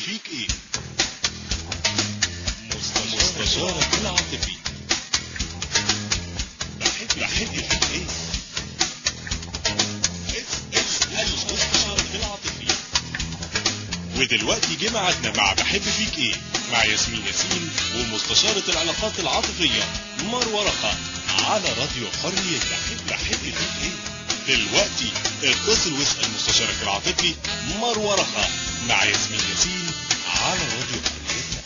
فيك ايه مستشارك العاطفي بحب بحب فيك ايه اسأل مستشارك العاطفي ودلوقتي جه ميعادنا مع بحب فيك ايه مع ياسمين ياسين ومستشارة العلاقات العاطفية مروة رخا على راديو حرية بحب بحب فيك ايه دلوقتي اتصل واسأل مستشارك العاطفي مروة رخا مع ياسمين ياسين على راديو حرية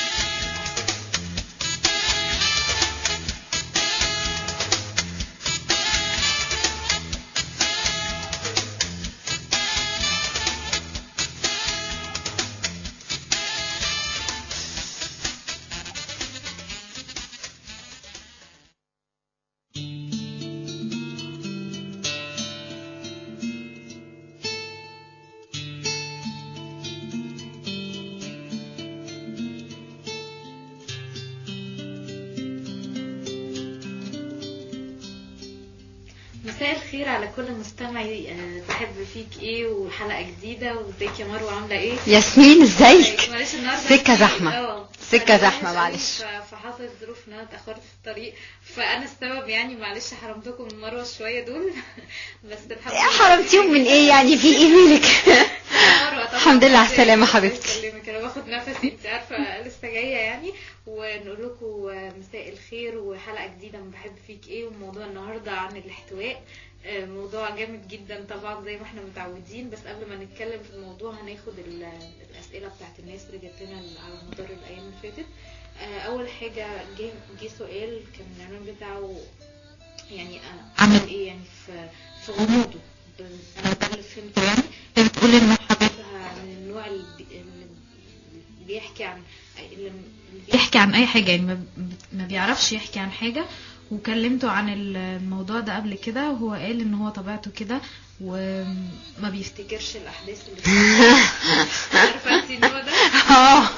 مساء الخير على كل مستمعي آه، بحب فيك ايه وحلقه جديده وازيك يا مروه عامله ايه ياسمين ازيك معلش النهارده سكة في- زحمة. اه سكة فأنا زحمة، وحش معلش. قوي، ف- فحصلت ظروف ان انا اتاخرت في الطريق فانا السبب يعني معلش حرمتكم من مروه شويه دول بس الحمد يا لله حرمتيهم من ايه يعني في ايه مالك مروة طبعاً. الحمد لله على السلامة الله حبيبتي. يسلمك انا باخد نفسي انت عارفه لسه جايه يعني ونقول لكم مساء الخير وحلقه جديده من بحب فيك ايه وموضوع النهارده عن الاحتواء آه، موضوع جامد جدا طبعا زي ما احنا متعودين بس قبل ما نتكلم في الموضوع هناخد ال- الاسئله بتاعت الناس اللي جات لنا على مدار الايام اللي فاتت آه، اول حاجه جه جه سؤال كان العنوان بتاعه يعني آه، عمل ايه يعني في في غموضه ب- انا ده اللي فهمته يعني هي بتقول ان حبيبها حبيبها من النوع اللي بي- اللي بيحكي عن اللي اللي بيحكي عن اي حاجه يعني ما ما بيعرفش يحكي عن حاجه وكلمته عن الموضوع ده قبل كده وهو قال ان هو طبيعته كده وما بيفتكر بيفتكرش الاحداث اللي فاتت. عارفه انت النوع ده اه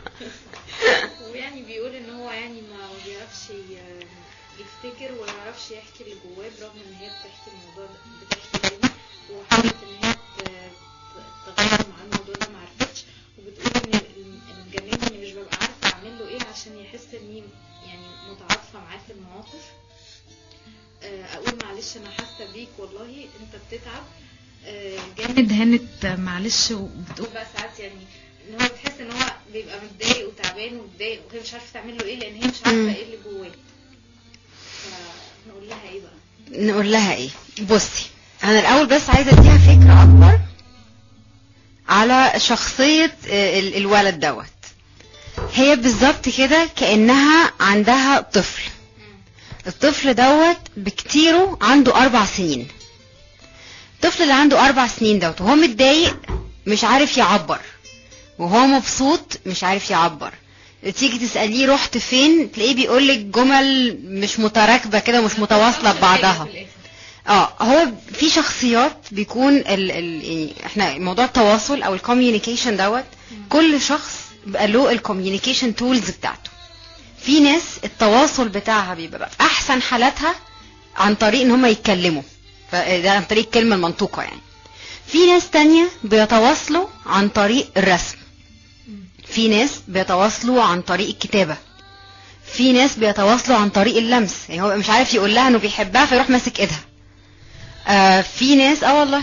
ويعني بيقول ان هو يعني ما بيعرفش ي- يفتكر وما يعرفش يحكي اللي جواه برغم ان هي بتحكي الموضوع ده بتحكي تاني وحاولت ان هي ت- ت- تغير مع الموضوع ده ما عرفتش وبتقول ان ال- المجنن اني مش ببقى عارفه اعمل له ايه عشان يحس اني يعني متعاطفه معاه في المواقف آه، اقول معلش انا حاسه بيك والله انت بتتعب آه، جامد جامد هانت معلش وبتقول بتقول بقى ساعات يعني ان هو بتحس ان هو بيبقى متضايق وتعبان ومتضايق وهي مش عارفه تعمل له ايه لان هي مش مم. عارفه ايه اللي جواه فنقول لها ايه بقى نقول لها ايه بصي انا الاول بس عايزه اديها فكره اكبر على شخصيه آه، ال- الولد دوت هي بالظبط كده كانها عندها طفل الطفل دوت بكتيره عنده اربع سنين الطفل اللي عنده اربع سنين دوت وهو متضايق مش عارف يعبر وهو مبسوط مش عارف يعبر تيجي تسأليه رحت فين تلاقيه بيقولك جمل مش متراكبة كده مش متواصلة ببعضها في الآخر. اه هو في شخصيات بيكون ال ال يعني احنا موضوع التواصل او الكوميونيكيشن دوت كل شخص بيبقى له الكوميونيكيشن تولز بتاعته في ناس التواصل بتاعها بيبقى في احسن حالاتها عن طريق ان هم يتكلموا فده عن طريق الكلمه المنطوقه يعني في ناس تانية بيتواصلوا عن طريق الرسم في ناس بيتواصلوا عن طريق الكتابه في ناس بيتواصلوا عن طريق اللمس يعني هو مش عارف يقول لها انه بيحبها فيروح ماسك ايدها آه في ناس اه والله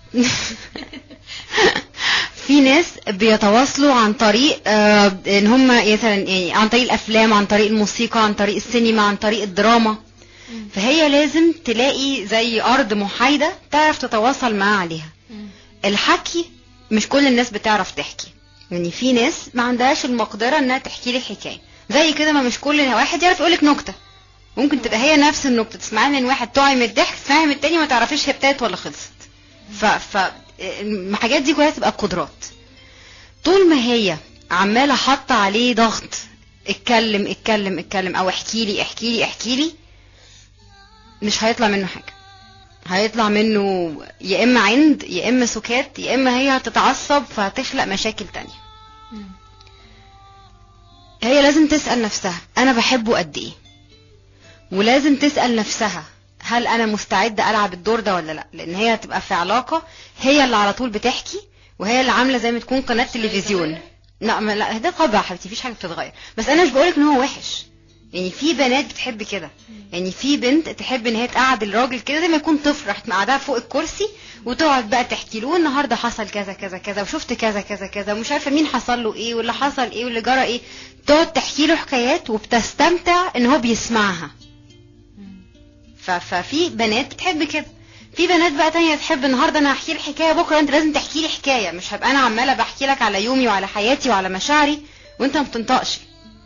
في ناس بيتواصلوا عن طريق آه ان هم مثلا يعني عن طريق الافلام عن طريق الموسيقى عن طريق السينما عن طريق الدراما فهي لازم تلاقي زي ارض محايده تعرف تتواصل معاه عليها الحكي مش كل الناس بتعرف تحكي يعني في ناس ما عندهاش المقدره انها تحكي لي حكايه زي كده ما مش كل واحد يعرف يقولك نكته ممكن تبقى هي نفس النكته تسمعيها من واحد تقعي من الضحك تسمعيها من التاني ما تعرفيش هي ابتدت ولا خلصت ف ف الحاجات دي كلها تبقى قدرات طول ما هي عماله حاطه عليه ضغط اتكلم اتكلم اتكلم او احكي لي احكي لي احكي لي مش هيطلع منه حاجه هيطلع منه يا اما عند يا اما سكات يا اما هي هتتعصب فهتخلق مشاكل تانية هي لازم تسأل نفسها انا بحبه قد ايه ولازم تسأل نفسها هل انا مستعدة العب الدور ده ولا لا لان هي هتبقى في علاقة هي اللي على طول بتحكي وهي اللي عاملة زي ما تكون قناة تلفزيون لا ما لا ده طبع يا حبيبتي مفيش حاجه بتتغير بس انا مش بقولك ان هو وحش يعني في بنات بتحب كده يعني في بنت تحب ان هي تقعد الراجل كده زي ما يكون طفل راح مقعدها فوق الكرسي وتقعد بقى تحكي له النهارده حصل كذا كذا كذا وشفت كذا كذا كذا ومش عارفه مين حصل له ايه واللي حصل ايه واللي جرى ايه تقعد تحكي له حكايات وبتستمتع ان هو بيسمعها ف- ففي بنات بتحب كده في بنات بقى تانية تحب النهارده انا هحكي لك حكايه بكره انت لازم تحكي لي حكايه مش هبقى انا عماله بحكي لك على يومي وعلى حياتي وعلى مشاعري وانت ما بتنطقش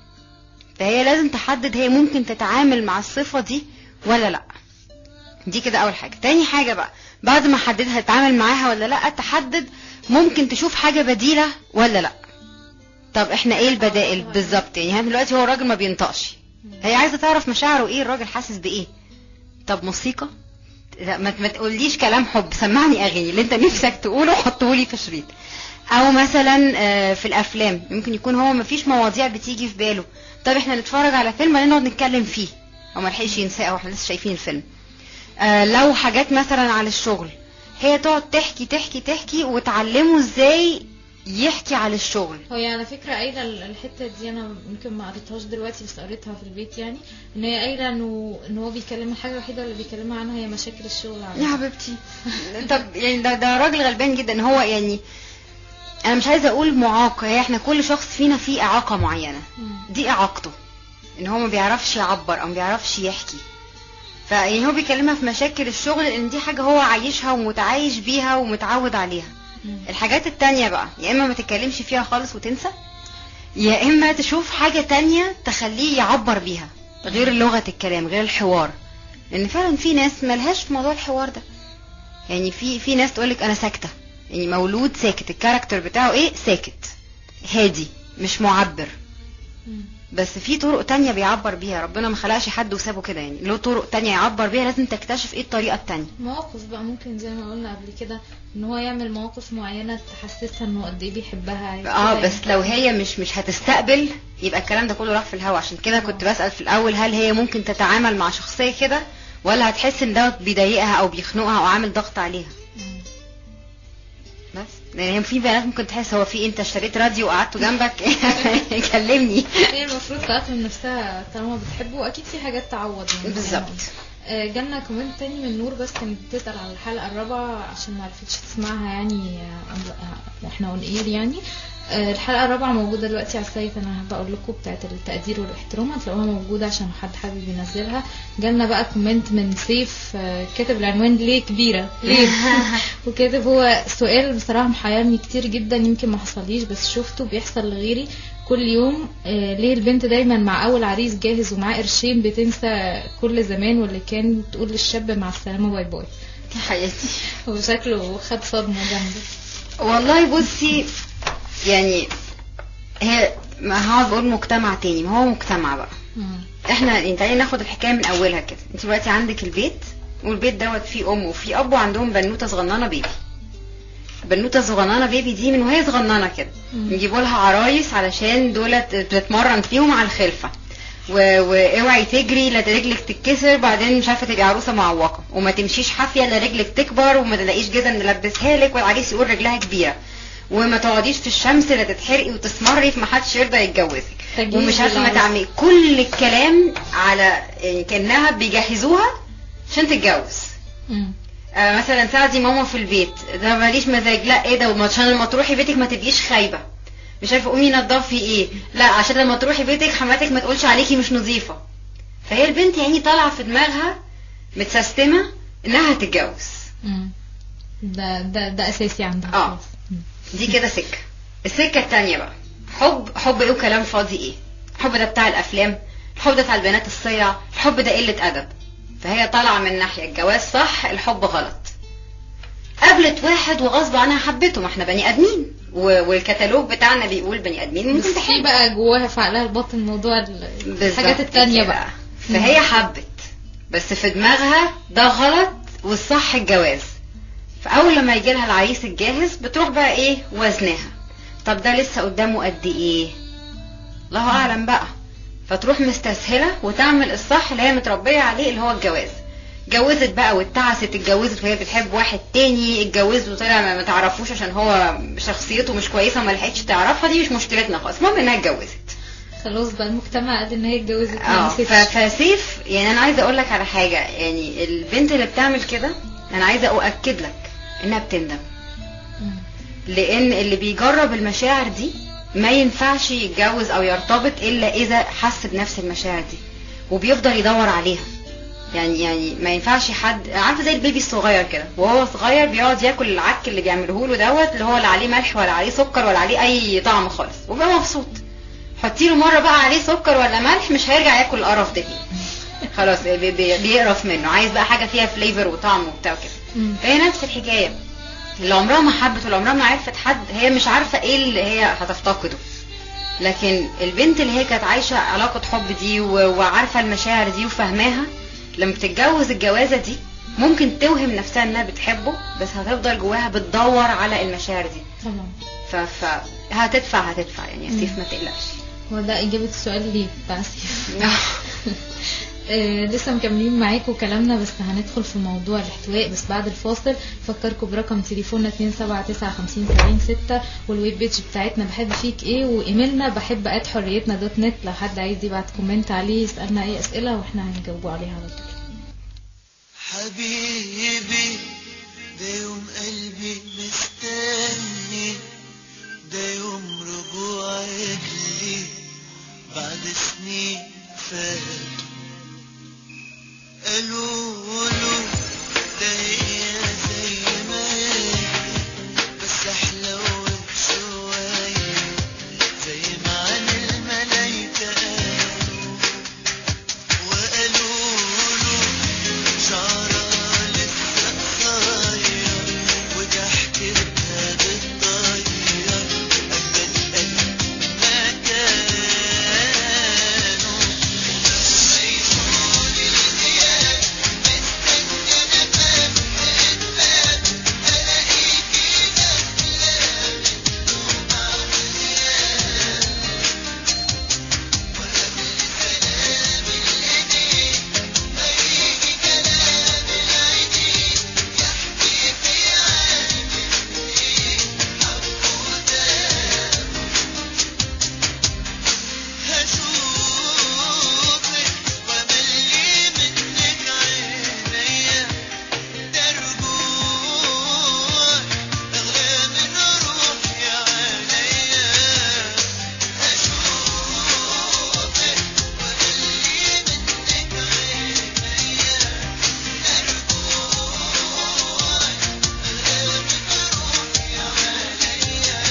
فهي لازم تحدد هي ممكن تتعامل مع الصفه دي ولا لا دي كده اول حاجه تاني حاجه بقى بعد ما حددها تتعامل معاها ولا لا تحدد ممكن تشوف حاجه بديله ولا لا طب احنا ايه البدائل بالظبط يعني هي دلوقتي هو الراجل ما بينطقش هي عايزه تعرف مشاعره ايه الراجل حاسس بايه طب موسيقى لا ما ما تقوليش كلام حب سمعني اغاني اللي انت نفسك تقوله حطه لي في شريط او مثلا آه، في الافلام ممكن يكون هو ما فيش مواضيع بتيجي في باله طب احنا نتفرج على فيلم بعدين نقعد نتكلم فيه او ما لحقش ينساه او احنا لسه شايفين الفيلم آه، لو حاجات مثلا على الشغل هي تقعد تحكي تحكي تحكي وتعلمه ازاي يحكي على الشغل هي على فكرة قايلة ال- الحتة دي أنا يمكن ما قريتهاش دلوقتي بس قريتها في البيت يعني إن هي قايلة إنه إن هو بيكلم الحاجة الوحيدة اللي بيكلمها عنها هي مشاكل الشغل يا عنها حبيبتي طب يعني ده ده راجل غلبان جدا هو يعني انا مش عايزه اقول معاق هي احنا كل شخص فينا فيه اعاقه معينه مم. دي اعاقته ان هو ما بيعرفش يعبر او ما بيعرفش يحكي فيعني هو بيكلمها في مشاكل الشغل ان دي حاجه هو عايشها ومتعايش بيها ومتعود عليها مم. الحاجات التانية بقى يا اما ما تتكلمش فيها خالص وتنسى يا اما تشوف حاجة تانية تخليه يعبر بيها غير لغة الكلام غير الحوار لان فعلا في ناس ملهاش في موضوع الحوار ده يعني في في ناس تقولك انا ساكتة يعني مولود ساكت الكاركتر بتاعه ايه ساكت هادي مش معبر مم. بس في طرق تانية بيعبر بيها ربنا ما خلقش حد وسابه كده يعني له طرق تانية يعبر بيها لازم تكتشف ايه الطريقة التانية مواقف بقى ممكن زي ما قلنا قبل كده ان هو يعمل مواقف معينة تحسسها انه قد ايه بيحبها اه كده بس لو هي مش مش هتستقبل يبقى الكلام ده كله راح في الهوا عشان كده كنت بسأل في الاول هل هي ممكن تتعامل مع شخصية كده ولا هتحس ان ده بيضايقها او بيخنقها او عامل ضغط عليها مم. بس لان هي في بنات ممكن تحس هو في انت اشتريت راديو وقعدته جنبك كلمني هي المفروض تقفل نفسها طالما بتحبه واكيد في حاجات تعوض يعني بالظبط آه، جالنا كومنت تاني من نور بس كانت بتسأل على الحلقة الرابعة عشان ما عرفتش تسمعها يعني آه، آه، احنا اون اير يعني آه، الحلقة الرابعة موجودة دلوقتي على السايت انا بقول لكم بتاعت التقدير والاحترام هتلاقوها موجودة عشان حد حابب ينزلها جالنا بقى كومنت من سيف آه، كاتب العنوان ليه كبيرة ليه وكاتب هو سؤال بصراحة محيرني كتير جدا يمكن ما حصليش بس شفته بيحصل لغيري كل يوم آه، ليه البنت دايما مع اول عريس جاهز ومعاه قرشين بتنسى كل زمان واللي كان تقول للشاب مع السلامة باي باي يا حياتي هو شكله خد صدمة جامدة والله بصي يعني هي ما هقعد بقول مجتمع تاني ما هو مجتمع بقى مم. احنا يعني تعالي ناخد الحكايه من اولها كده انت دلوقتي عندك البيت والبيت دوت فيه ام وفيه اب وعندهم بنوته صغننه بيبي بنوته صغننه بيبي دي من وهي صغننه كده مم. يجيبوا لها عرايس علشان دولت بتتمرن فيهم على الخلفه و- واوعي تجري لا رجلك تتكسر بعدين مش عارفه تبقي عروسه معوقه وما تمشيش حافيه لا رجلك تكبر وما تلاقيش جزم نلبسها لك والعريس يقول رجلها كبيره وما تقعديش في الشمس لا تتحرقي وتسمري فما حدش يرضى يتجوزك تجهيز ومش عارفه ما للعروسة. تعملي كل الكلام على يعني كانها بيجهزوها عشان تتجوز مم. آه مثلا ساعدي ماما في البيت ده ماليش مزاج لا ايه ده وما- عشان لما تروحي بيتك ما تبقيش خايبه مش عارفه قومي نضفي ايه لا عشان لما تروحي بيتك حماتك ما تقولش عليكي مش نظيفه فهي البنت يعني طالعه في دماغها متسيستمه انها هتتجوز مم. ده ده ده اساسي عندها آه. خلاص. مم. دي كده سكه السكه التانية بقى حب حب ايه وكلام فاضي ايه الحب ده بتاع الافلام الحب ده بتاع البنات الصيع الحب ده قله ادب فهي طالعه من ناحيه الجواز صح الحب غلط قابلت واحد وغصب عنها حبته ما احنا بني ادمين و- والكتالوج بتاعنا بيقول بني ادمين بس ممكن في تحب بقى جواها في عقلها الباطن موضوع ال- بالظبط الحاجات التانية كده. بقى فهي حبت بس في دماغها ده غلط والصح الجواز فاول لما يجي لها العريس الجاهز بتروح بقى ايه وزنها طب ده لسه قدامه قد ايه الله اعلم بقى فتروح مستسهله وتعمل الصح اللي هي متربيه عليه اللي هو الجواز اتجوزت بقى واتعست اتجوزت وهي بتحب واحد تاني اتجوزت وطلع ما ما تعرفوش عشان هو شخصيته مش كويسه وما لحقتش تعرفها دي مش مشكلتنا خالص المهم انها اتجوزت خلاص بقى المجتمع قال ان هي اتجوزت ما اه نسيتش. ف- فسيف يعني انا عايزه اقول لك على حاجه يعني البنت اللي بتعمل كده انا عايزه اؤكد لك انها بتندم مم. لان اللي بيجرب المشاعر دي ما ينفعش يتجوز او يرتبط الا اذا حس بنفس المشاعر دي وبيفضل يدور عليها يعني يعني ما ينفعش حد عارفه زي البيبي الصغير كده وهو صغير بيقعد ياكل العك اللي بيعمله له دوت اللي هو لا عليه ملح ولا عليه سكر ولا عليه اي طعم خالص وبيبقى مبسوط حطي له مره بقى عليه سكر ولا ملح مش هيرجع ياكل القرف ده تاني خلاص بي- بي- بيقرف منه عايز بقى حاجه فيها فليفر وطعم وبتاع كده مم. فهي نفس الحكايه اللي عمرها ما حبت واللي عمرها ما عرفت حد هي مش عارفه ايه اللي هي هتفتقده لكن البنت اللي هي كانت عايشه علاقه حب دي و- وعارفه المشاعر دي وفاهماها لما بتتجوز الجوازه دي ممكن توهم نفسها انها بتحبه بس هتفضل جواها بتدور على المشاعر دي طبعا ف... ف... هتدفع هتدفع يعني يا سيف ما تقلقش هو ده إجابة السؤال اللي بتاع سيف آه، لسه مكملين معاكم كلامنا بس هندخل في موضوع الاحتواء بس بعد الفاصل فكركم برقم تليفوننا 279 والويب بيج بتاعتنا بحب فيك ايه وايميلنا بحب ات حريتنا دوت نت لو حد عايز يبعت كومنت عليه يسالنا اي اسئله واحنا هنجاوبه عليها على طول حبيبي ده يوم قلبي مستني ده يوم رجوعك لي بعد سنين فاتوا قالوا له ده هي زي ما هي بس احلى شوية زي ما عن الملايكة قالوا وقالوا له شعرها لسه قصير وضحكتها بتطير أجمل قلب ما كانوا لما يكون الغياب مستني أنا باب الباب ألاقيكي داخلة منه مع غياب وقبل سلام الإيدين ما يجي كلام العينين يحكي في عالم الدين حبوده هشوفك وملي منك عينيا ده رجوع أغلى من روحي عليا هشوفك وملي منك عينيا ده رجوع أغلى من روحي عليا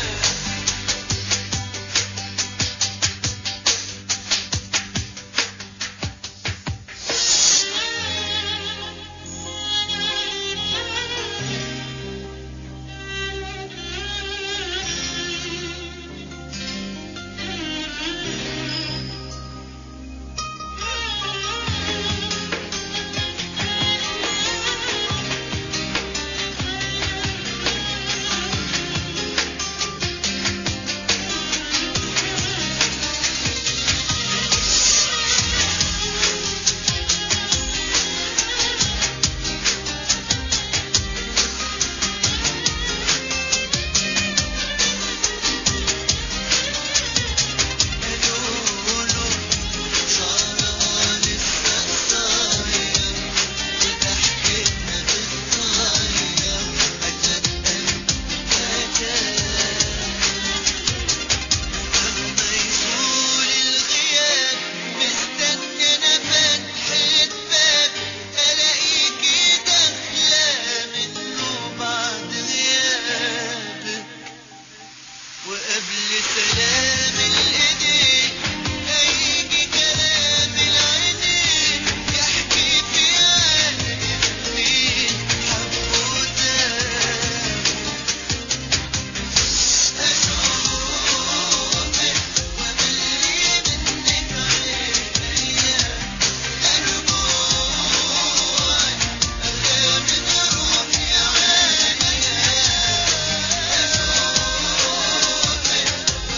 قالوا شعرها لسه قصير وضحكتها بتطير أجمل قلب ما كان لما يزول الغياب مستني أنا فتح الباب ألاقيكي داخلة منه بعد غياب وقبل سلام الإيدين هيجي كلام العينين يحكي في عالم مين حبوده أشوفك وملي منك عينيا أرجوك أغلى من روحي عليا أشوفك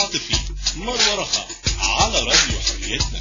العاطفي مروة رخا على راديو حريتنا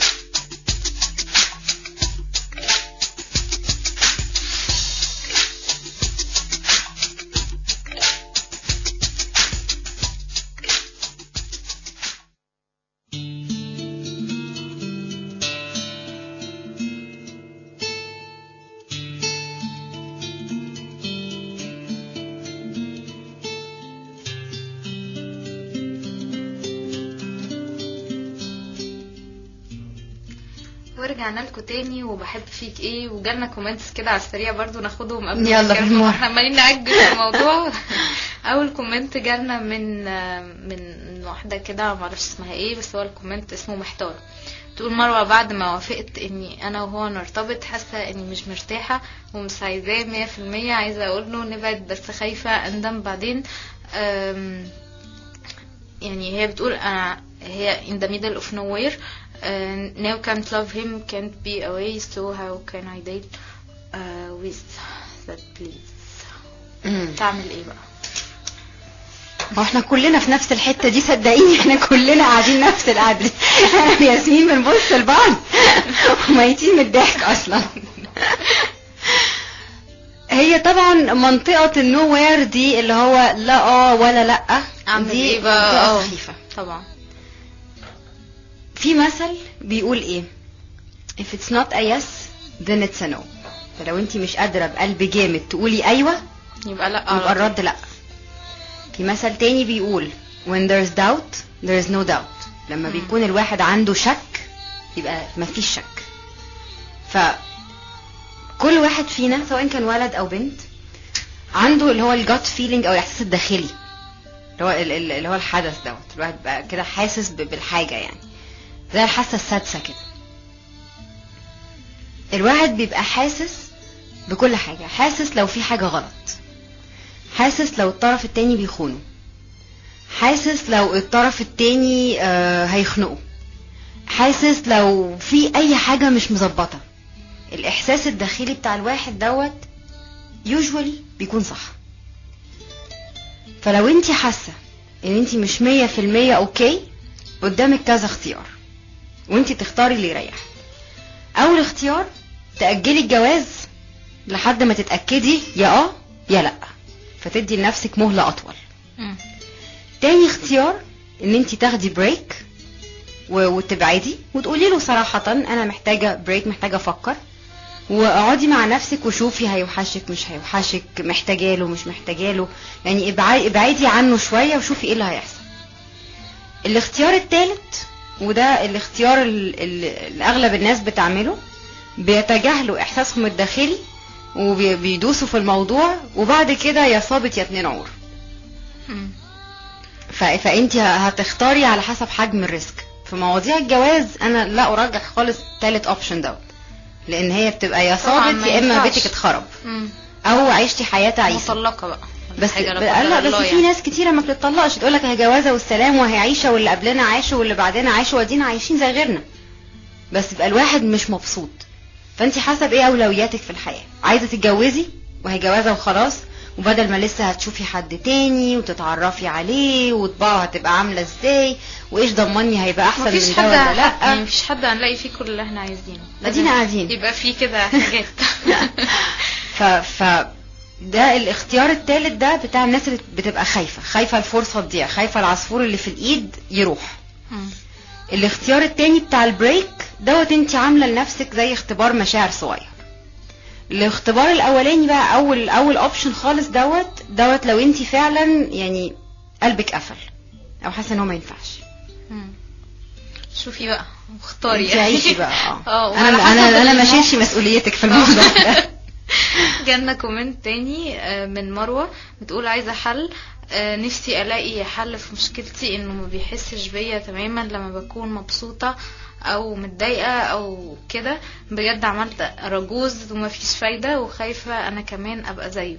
ورجعنا لكم تاني وبحب فيك ايه وجالنا كومنتس كده على السريع برضو ناخدهم قبل يلا ما نتكلم. بالمرة. احنا عمالين نعجل في الموضوع اول كومنت جالنا من من واحده كده معرفش اسمها ايه بس هو الكومنت اسمه محتار تقول مروه بعد ما وافقت اني انا وهو نرتبط حاسه اني مش مرتاحه ومش عايزاه مية في المية عايزه اقول له نبعد بس خايفه اندم بعدين أم، يعني هي بتقول انا هي in the middle of nowhere uh, now can't love him can't be away so how can I deal uh, with that please مم. تعمل ايه بقى هو احنا كلنا في نفس الحته دي صدقيني احنا كلنا قاعدين نفس القعده انا وياسمين بنبص لبعض وميتين من الضحك اصلا هي طبعا منطقه النو وير دي اللي هو لا اه ولا لا اعمل دي ايه بقى منطقة اه سخيفه طبعا في مثل بيقول ايه if it's not a yes then it's a no فلو انت مش قادره بقلب جامد تقولي ايوه يبقى لا يبقى الرد لا في مثل تاني بيقول when there's doubt there is no doubt لما مم. بيكون الواحد عنده شك يبقى مفيش شك ف كل واحد فينا سواء كان ولد او بنت عنده اللي هو الجات فيلينج او الاحساس الداخلي اللي هو ال- ال- اللي هو الحدث دوت الواحد بقى كده حاسس ب- بالحاجه يعني زي الحاسه السادسه كده الواحد بيبقى حاسس بكل حاجه حاسس لو في حاجه غلط حاسس لو الطرف التاني بيخونه حاسس لو الطرف التاني آه، هيخنقه حاسس لو في اي حاجة مش مظبطة الاحساس الداخلي بتاع الواحد دوت يوجوالي بيكون صح فلو انت حاسة ان انت مش مية في المية اوكي قدامك كذا اختيار وانت تختاري اللي يريح اول اختيار تأجلي الجواز لحد ما تتأكدي يا اه يا لا فتدي لنفسك مهلة اطول مم. تاني اختيار ان انت تاخدي بريك و- وتبعدي وتقولي له صراحة انا محتاجة بريك محتاجة افكر واقعدي مع نفسك وشوفي هيوحشك مش هيوحشك محتاجة له مش محتاجة له يعني ابعدي, ابعدي عنه شوية وشوفي ايه اللي هيحصل الاختيار التالت وده الاختيار ال- ال- اللي اغلب الناس بتعمله بيتجاهلوا احساسهم الداخلي وبيدوسوا في الموضوع وبعد كده يا صابت يا اتنين عور مم. ف... فانت هتختاري على حسب حجم الريسك في مواضيع الجواز انا لا ارجح خالص تالت اوبشن دوت لان هي بتبقى يا طبعاً صابت ما يا اما ينفعش. بيتك اتخرب مم. او عشتي حياه تعيسه مطلقة بقى بس حاجة لا ب- قدر لا بس الله في يعني. ناس كتيره ما بتطلقش تقول لك هي جوازه والسلام وهي عايشه واللي قبلنا عاشوا واللي بعدنا عاشوا وادينا عايشين زي غيرنا بس يبقى الواحد مش مبسوط فانت حسب ايه اولوياتك في الحياه عايزه تتجوزي وهي جوازه وخلاص وبدل ما لسه هتشوفي حد تاني وتتعرفي عليه وطباعه هتبقى عامله ازاي وايش ضمني هيبقى احسن مفيش من حد ده ولا يعني لا مفيش حد هنلاقي فيه كل اللي احنا عايزينه ادينا لازم قاعدين يبقى فيه كده حاجات ف ف ده الاختيار الثالث ده بتاع الناس اللي بتبقى خايفه خايفه الفرصه تضيع خايفه العصفور اللي في الايد يروح مم. الاختيار التاني بتاع البريك دوت انت عامله لنفسك زي اختبار مشاعر صغير الاختبار الاولاني بقى اول اول اوبشن خالص دوت دوت لو انت فعلا يعني قلبك قفل او حاسه ان هو ما ينفعش مم. شوفي بقى واختاري انت عيشي بقى اه اه انا وعلى حسب انا انا ما الموقف. شيلش مسؤوليتك في الموضوع ده جالنا كومنت تاني آه، من مروة بتقول عايزة حل آه، نفسي الاقي حل في مشكلتي انه ما بيحسش بيا تماما لما بكون مبسوطة او متضايقة او كده بجد عملت رجوز ومفيش فايدة وخايفة انا كمان ابقى زيه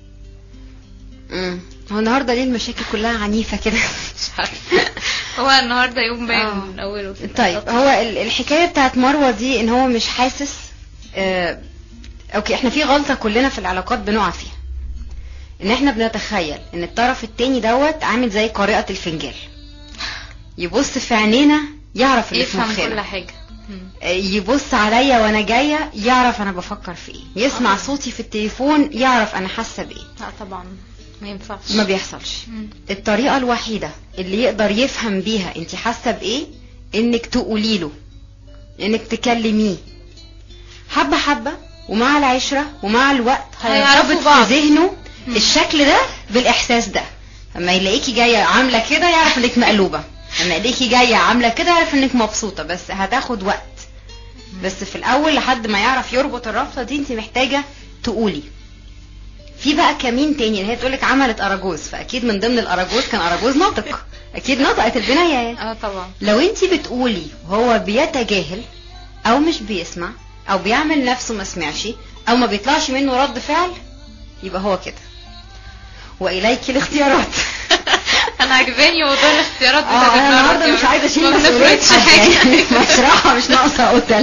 مم. هو النهارده ليه المشاكل كلها عنيفه كده مش عارفة هو النهاردة يوم باين آه. من اوله كده. طيب هو ال- الحكايه بتاعت مروه دي ان هو مش حاسس آه اوكي احنا في غلطه كلنا في العلاقات بنقع فيها ان احنا بنتخيل ان الطرف التاني دوت عامل زي قارئة الفنجان يبص في عينينا يعرف اللي في يفهم مخنا كل حاجة مم. يبص عليا وانا جايه يعرف انا بفكر في ايه يسمع آه. صوتي في التليفون يعرف انا حاسه بايه لا طبعا ما ينفعش ما بيحصلش مم. الطريقه الوحيده اللي يقدر يفهم بيها انت حاسه بايه انك تقولي له انك تكلميه حبه حبه ومع العشره ومع الوقت هيعرفوا هيرتبط بعض. في ذهنه مم. الشكل ده بالاحساس ده لما يلاقيكي جايه عامله كده يعرف انك مقلوبه لما يلاقيكي جايه عامله كده يعرف انك مبسوطه بس هتاخد وقت بس في الاول لحد ما يعرف يربط الرابطه دي انت محتاجه تقولي في بقى كمين تاني اللي هي تقولك عملت اراجوز فاكيد من ضمن الاراجوز كان اراجوز ناطق اكيد نطقت البنايه يعني اه طبعا لو انت بتقولي وهو بيتجاهل او مش بيسمع او بيعمل نفسه ما سمعش او ما بيطلعش منه رد فعل يبقى هو كده واليك الاختيارات انا عجباني موضوع الاختيارات اه انا النهارده مش عايزه اشيل ما مسؤوليه بنفرضش حد حاجة. يعني بصراحه مش ناقصه قتل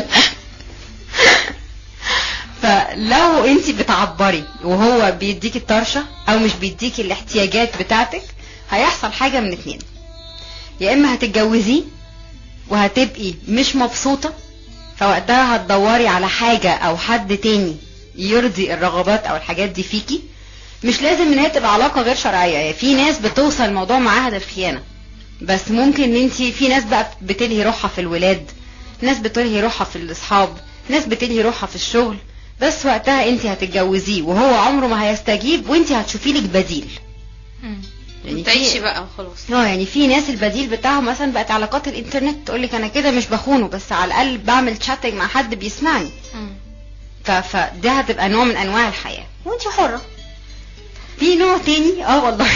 فلو انت بتعبري وهو بيديكي الطرشه او مش بيديكي الاحتياجات بتاعتك هيحصل حاجه من اتنين يا اما هتتجوزيه وهتبقي مش مبسوطه فوقتها هتدوري على حاجه او حد تاني يرضي الرغبات او الحاجات دي فيكي مش لازم ان هي تبقى علاقه غير شرعيه يعني في ناس بتوصل الموضوع معاها للخيانه بس ممكن ان انت في ناس بقى بتلهي روحها في الولاد ناس بتلهي روحها في الاصحاب ناس بتلهي روحها في الشغل بس وقتها انت هتتجوزيه وهو عمره ما هيستجيب وانت هتشوفي لك بديل يعني في- تعيشي بقى وخلاص اه يعني في ناس البديل بتاعهم مثلا بقت علاقات الانترنت تقول لك انا كده مش بخونه بس على الاقل بعمل شاتنج مع حد بيسمعني مم. ف- فده هتبقى نوع من انواع الحياه وانت حره في نوع تاني اه والله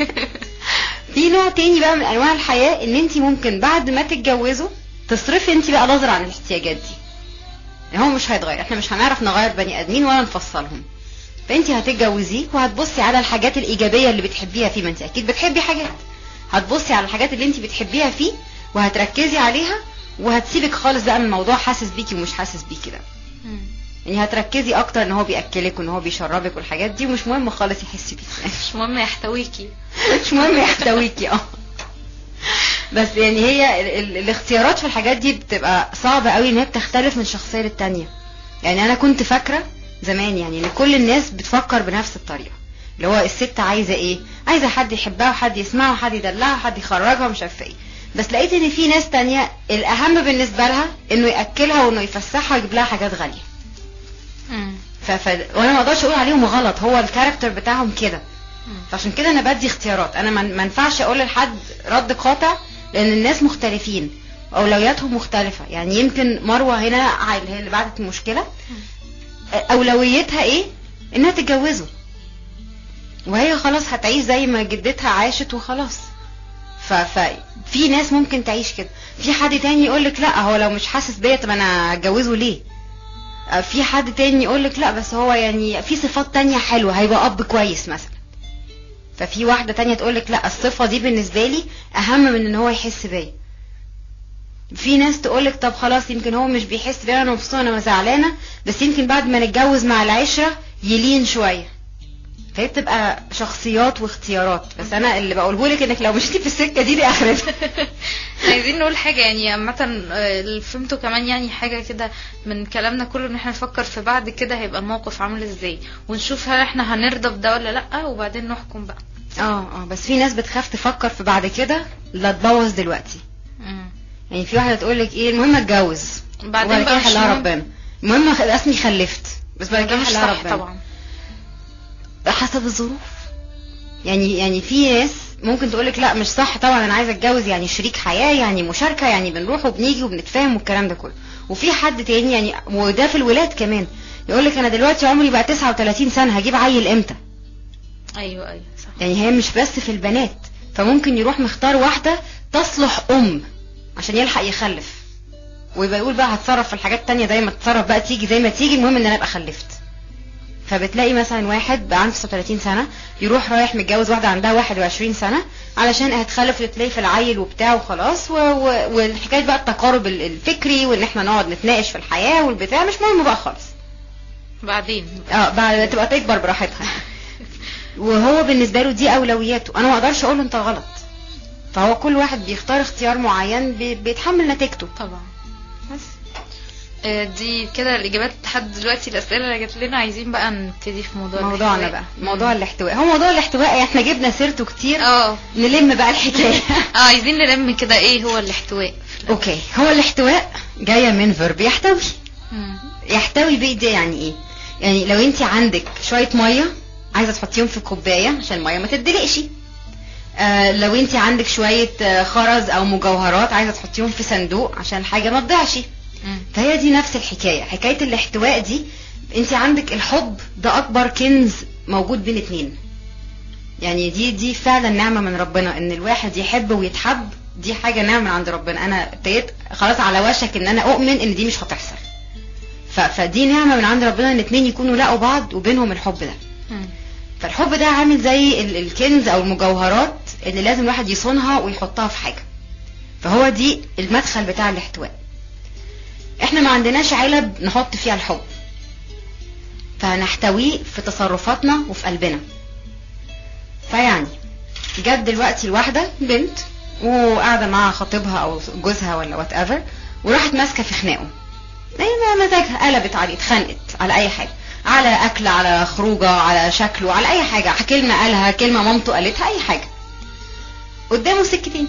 في نوع تاني بقى من انواع الحياه ان انت ممكن بعد ما تتجوزوا تصرفي انت بقى نظر عن الاحتياجات دي يعني هو مش هيتغير احنا مش هنعرف نغير بني ادمين ولا نفصلهم فانت هتتجوزيه وهتبصي على الحاجات الايجابيه اللي بتحبيها فيه ما انت اكيد بتحبي حاجات هتبصي على الحاجات اللي انت بتحبيها فيه وهتركزي عليها وهتسيبك خالص بقى من الموضوع حاسس بيكي ومش حاسس بيكي ده مم. يعني هتركزي اكتر ان هو بياكلك وان هو بيشربك والحاجات دي ومش مهم خالص يحس بيكي مش مهم يحتويكي مش مهم يحتويكي اه بس يعني هي ال- ال- الاختيارات في الحاجات دي بتبقى صعبة قوي ان هي بتختلف من شخصية للتانية يعني انا كنت فاكرة زمان يعني ان كل الناس بتفكر بنفس الطريقة اللي هو الست عايزة ايه عايزة حد يحبها وحد يسمعها وحد يدلعها وحد يخرجها ومش عارفة ايه بس لقيت ان في ناس تانية الاهم بالنسبة لها انه ياكلها وانه يفسحها ويجيب لها حاجات غالية مم. ف... ف... وانا ما اقدرش اقول عليهم غلط هو الكاركتر بتاعهم كده مم. فعشان كده انا بدي اختيارات انا ما ما ينفعش اقول لحد رد قاطع لان الناس مختلفين اولوياتهم مختلفه يعني يمكن مروه هنا ع- اللي هي اللي بعتت المشكله اولويتها ايه انها تتجوزه وهي خلاص هتعيش زي ما جدتها عاشت وخلاص ف... ففي ناس ممكن تعيش كده في حد تاني يقول لك لا هو لو مش حاسس بيا طب انا اتجوزه ليه آه، في حد تاني يقول لك لا بس هو يعني في صفات تانية حلوة هيبقى اب كويس مثلا ففي واحدة تانية تقول لك لا الصفة دي بالنسبة لي اهم من ان هو يحس بيا في ناس تقول لك طب خلاص يمكن هو مش بيحس بيا انا مبسوطة انا زعلانة بس يمكن بعد ما نتجوز مع العشرة يلين شوية فهي بتبقى شخصيات واختيارات بس انا اللي بقوله لك انك لو مشيتي في السكة دي دي اخرتها عايزين نقول حاجة يعني عامة آه، اللي فهمته كمان يعني حاجة كده من كلامنا كله ان احنا نفكر في بعد كده هيبقى الموقف عامل ازاي ونشوف هل احنا هنرضى بده ولا لأ وبعدين نحكم بقى اه اه بس في ناس بتخاف تفكر في بعد كده لا تبوظ دلوقتي مم. يعني في واحده تقول لك ايه المهم اتجوز بعدين وبعد بقى كده مش حلها مهم. ربنا المهم خ- اسمي خلفت بس بعد ده كده مش حلها صح ربنا طبعا حسب الظروف يعني يعني في ناس ممكن تقول لك لا مش صح طبعا انا عايزه اتجوز يعني شريك حياه يعني مشاركه يعني بنروح وبنيجي وبنتفاهم والكلام ده كله وفي حد تاني يعني وده في الولاد كمان يقول لك انا دلوقتي عمري بقى 39 سنه هجيب عيل امتى ايوه ايوه صح يعني هي مش بس في البنات فممكن يروح مختار واحدة تصلح أم عشان يلحق يخلف ويبقى يقول بقى هتصرف في الحاجات التانية زي ما تتصرف بقى تيجي زي ما تيجي المهم ان انا ابقى خلفت فبتلاقي مثلا واحد بقى عنده 36 سنة يروح رايح متجوز واحدة عندها 21 سنة علشان هتخلف وتلاقي في العيل وبتاع وخلاص و... و... والحكاية بقى التقارب ال- الفكري وان احنا نقعد نتناقش في الحياة والبتاع مش مهم بقى خالص بعدين اه بعد تبقى تكبر براحتها وهو بالنسبه له دي اولوياته انا ما اقدرش اقول له انت غلط فهو كل واحد بيختار اختيار معين بي- بيتحمل نتيجته طبعا بس آه، دي كده الاجابات لحد دلوقتي الاسئله اللي جات لنا عايزين بقى نبتدي في موضوع موضوعنا الاحتواء. بقى موضوع الاحتواء هو موضوع الاحتواء احنا جبنا سيرته كتير اه نلم بقى الحكايه اه عايزين نلم كده ايه هو الاحتواء اوكي هو الاحتواء جايه من فيرب يحتوي مم. يحتوي بيه ده يعني ايه يعني لو انت عندك شويه ميه عايزه تحطيهم في كوبايه عشان الميه ما تدلقش آه لو انت عندك شويه آه خرز او مجوهرات عايزه تحطيهم في صندوق عشان الحاجه ما تضيعش مم. فهي دي نفس الحكايه حكايه الاحتواء دي انت عندك الحب ده اكبر كنز موجود بين اتنين يعني دي دي فعلا نعمه من ربنا ان الواحد يحب ويتحب دي حاجه نعمه من عند ربنا انا ابتديت خلاص على وشك ان انا اؤمن ان دي مش هتحصل ف- فدي نعمه من عند ربنا ان اتنين يكونوا لقوا بعض وبينهم الحب ده مم. فالحب ده عامل زي ال- الكنز او المجوهرات اللي لازم الواحد يصونها ويحطها في حاجه فهو دي المدخل بتاع الاحتواء احنا ما عندناش علب نحط فيها الحب فهنحتويه في تصرفاتنا وفي قلبنا فيعني جت دلوقتي الواحدة بنت وقاعدة مع خطيبها او جوزها ولا وات ايفر وراحت ماسكة في خناقه ايه ما مزاجها قلبت عليه اتخانقت على اي حاجة على اكل على خروجه على شكله على اي حاجة كلمة قالها كلمة مامته قالتها اي حاجة قدامه سكتين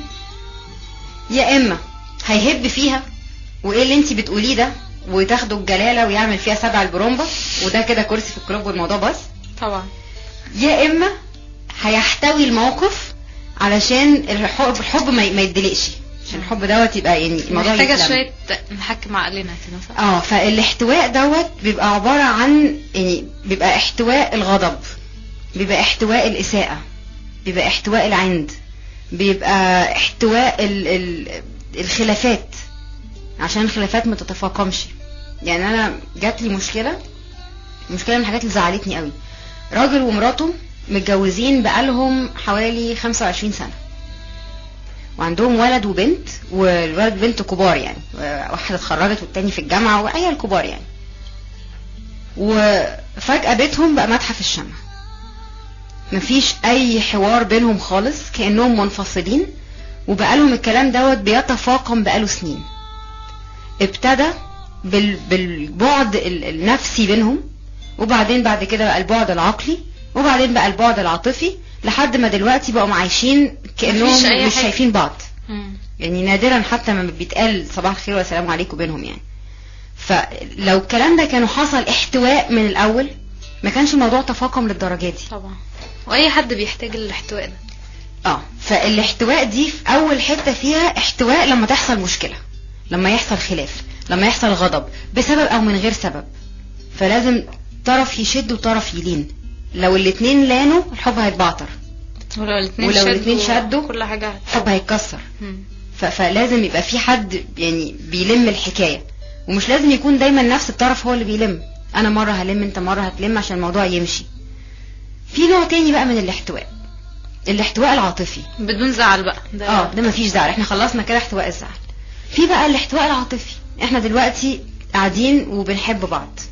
يا اما هيهب فيها وايه اللي انت بتقوليه ده وتاخده الجلاله ويعمل فيها سبع البرومبا وده كده كرسي في الكلوب والموضوع بس طبعا يا اما هيحتوي الموقف علشان الحب الحب ما ما يدلقش عشان الحب دوت يبقى يعني الموضوع محتاجه يتلم. شويه نحكم عقلنا كده صح اه فالاحتواء دوت بيبقى عبارة عن يعني بيبقى احتواء الغضب بيبقى احتواء الإساءة بيبقى احتواء العند بيبقى احتواء ال ال الخلافات عشان الخلافات ما تتفاقمش يعني انا جات لي مشكلة مشكلة من الحاجات اللي زعلتني قوي راجل ومراته متجوزين بقالهم حوالي 25 سنة وعندهم ولد وبنت والولد وبنت كبار يعني واحدة اتخرجت والتاني في الجامعة وعيال كبار يعني وفجأة بيتهم بقى متحف الشمع مفيش أي حوار بينهم خالص كأنهم منفصلين وبقالهم الكلام دوت بيتفاقم بقاله سنين ابتدى بال... بالبعد ال- النفسي بينهم وبعدين بعد كده بقى البعد العقلي وبعدين بقى البعد العاطفي لحد ما دلوقتي بقوا عايشين كأنهم مفيش أي مش حاجة. شايفين بعض مم. يعني نادرا حتى ما بيتقال صباح الخير والسلام عليكم بينهم يعني فلو الكلام ده كانوا حصل احتواء من الاول ما كانش الموضوع تفاقم للدرجه دي طبعا واي حد بيحتاج الاحتواء ده اه فالاحتواء دي في اول حته فيها احتواء لما تحصل مشكله لما يحصل خلاف لما يحصل غضب بسبب او من غير سبب فلازم طرف يشد وطرف يلين لو الاتنين لانوا الحب هيتبعتر ولو الاثنين ولو الاتنين شدوا، كل حاجه الحب هيتكسر مم. ف- فلازم يبقى في حد يعني بيلم الحكايه ومش لازم يكون دايما نفس الطرف هو اللي بيلم انا مره هلم انت مره هتلم عشان الموضوع يمشي في نوع تاني بقى من الاحتواء الاحتواء العاطفي بدون زعل بقى ده اه ده مفيش زعل احنا خلصنا كده احتواء الزعل في بقى الاحتواء العاطفي احنا دلوقتي قاعدين وبنحب بعض